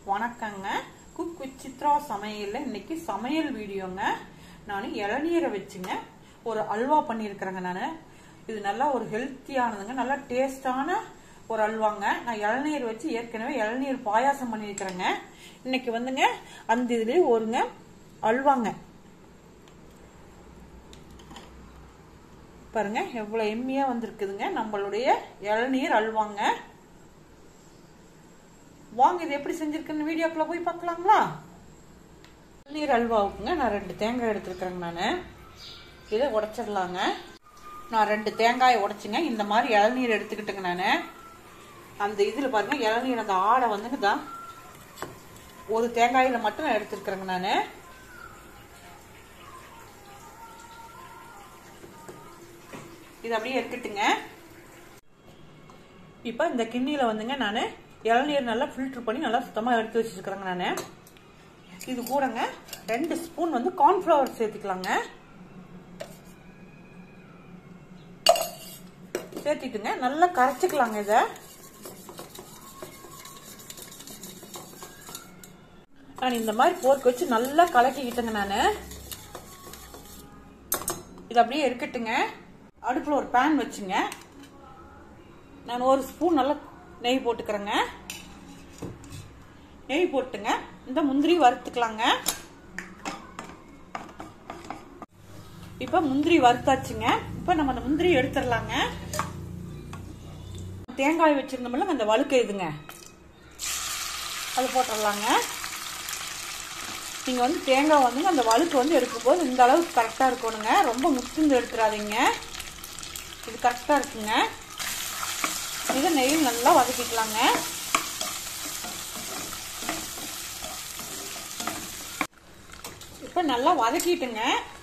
வணக்கங்க cook with Chitra சமையல்ல இன்னைக்கு சமையல் வீடியோங்க நான் இளநீரை வச்சுங்க ஒரு அல்வா பண்ணியிருக்கிறேங்க நான் இது நல்லா ஒரு ஹெல்த்தியானதுங்க நல்லா டேஸ்டான ஒரு அல்வாங்க நான் இளநீர் வச்சு ஏற்கனவே இளநீர் பாயாசம் பண்ணியிருக்கிறேங்க இன்னைக்கு வந்துங்க அந்த இதுலேயே ஒருங்க அல்வாங்க பாருங்க எவ்வளவு எம்மியா வந்திருக்குதுங்க நம்மளுடைய இளநீர் அல்வாங்க வாங்க இது எப்படி செஞ்சிருக்குன்னு வீடியோக்குள்ள போய் பார்க்கலாங்களா இளநீர் அல்வாவுக்குங்க நான் ரெண்டு தேங்காய் எடுத்துருக்கேங்க நான் இதை உடைச்சிடலாங்க நான் ரெண்டு தேங்காயை உடைச்சிங்க இந்த மாதிரி இளநீர் எடுத்துக்கிட்டுங்க நான் அந்த இதில் பாருங்க இளநீர் அந்த ஆடை வந்துங்க தான் ஒரு தேங்காயில் மட்டும் நான் எடுத்துருக்குறேங்க நான் இது அப்படியே இருக்கட்டுங்க இப்போ இந்த கிண்ணியில் வந்துங்க நான் இளநீர் நல்லா ஃபில்டர் பண்ணி நல்லா சுத்தமாக எடுத்து வச்சுருக்கிறேங்க நான் இது கூடங்க ரெண்டு ஸ்பூன் வந்து கார்ன்ஃப்ளவர் சேர்த்துக்கலாங்க சேர்த்திட்டுங்க நல்லா கரைச்சிக்கலாங்க இதை நான் இந்த மாதிரி போர்க்கு வச்சு நல்லா கலக்கிக்கிட்டேங்க நான் இது அப்படியே இருக்கட்டுங்க அடுப்பில் ஒரு பேன் வச்சுங்க நான் ஒரு ஸ்பூன் நல்லா நெய் போட்டுக்கிறேங்க நெய் போட்டுங்க இந்த முந்திரி வறுத்துக்கலாங்க இப்போ முந்திரி வறுத்தாச்சுங்க இப்போ நம்ம அந்த முந்திரி எடுத்துடலாங்க தேங்காய் வச்சிருந்தோம்ல அந்த வழுக்க இதுங்க அது போட்டுடலாங்க நீங்கள் வந்து தேங்காய் வந்துங்க அந்த வழுக்கு வந்து எடுக்கும்போது இந்த அளவுக்கு கரெக்டாக இருக்கணுங்க ரொம்ப முத்துந்து எடுத்துடாதீங்க இது கரெக்டாக இருக்குங்க இதை நெய்யில் நல்லா வதக்கிக்கலாங்க இப்போ நல்லா வதக்கிட்டுங்க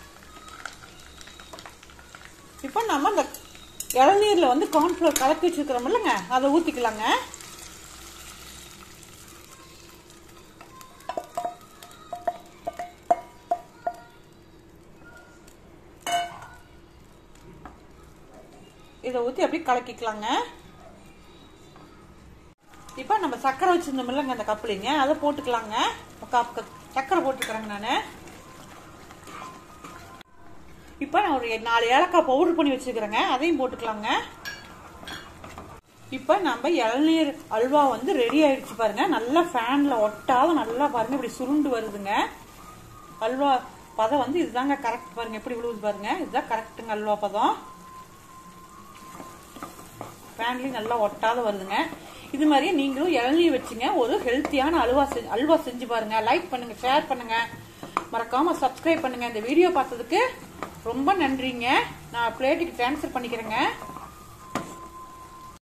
இப்போ நம்ம இந்த இளநீரில் வந்து கார்ன்ஃப்ளவர் கலக்கி வச்சுருக்கிறோம் இல்லைங்க அதை ஊற்றிக்கலாங்க இதை ஊற்றி அப்படியே கலக்கிக்கலாங்க இப்போ நம்ம சர்க்கரை வச்சுருந்தோம் இல்லைங்க அந்த கப்ளிங்க அதை போட்டுக்கலாங்க சர்க்கரை போட்டுக்கிறேங்க நான் இப்போ நான் ஒரு நாலு ஏலக்காய் பவுடர் பண்ணி வச்சுக்கிறேங்க அதையும் போட்டுக்கலாங்க இப்போ நம்ம இளநீர் அல்வா வந்து ரெடி ஆயிடுச்சு பாருங்க நல்லா ஃபேனில் ஒட்டாத நல்லா பாருங்க இப்படி சுருண்டு வருதுங்க அல்வா பதம் வந்து இதுதாங்க கரெக்ட் பாருங்க எப்படி விழுவுது பாருங்க இதுதான் கரெக்டுங்க அல்வா பதம் ஃபேன்லேயும் நல்லா ஒட்டாத வருதுங்க இது மாதிரியே நீங்களும் இளநீர் வச்சுங்க ஒரு ஹெல்த்தியான அல்வா செஞ்சு அல்வா செஞ்சு பாருங்க லைக் பண்ணுங்க ஷேர் பண்ணுங்க மறக்காம சப்ஸ்கிரைப் பண்ணுங்க இந்த வீடியோ பார்த்ததுக்கு ரொம்ப நன்றிங்க நான் பிளேட்டுக்கு ட்ரான்ஸ்ஃபர் பண்ணிக்கிறேங்க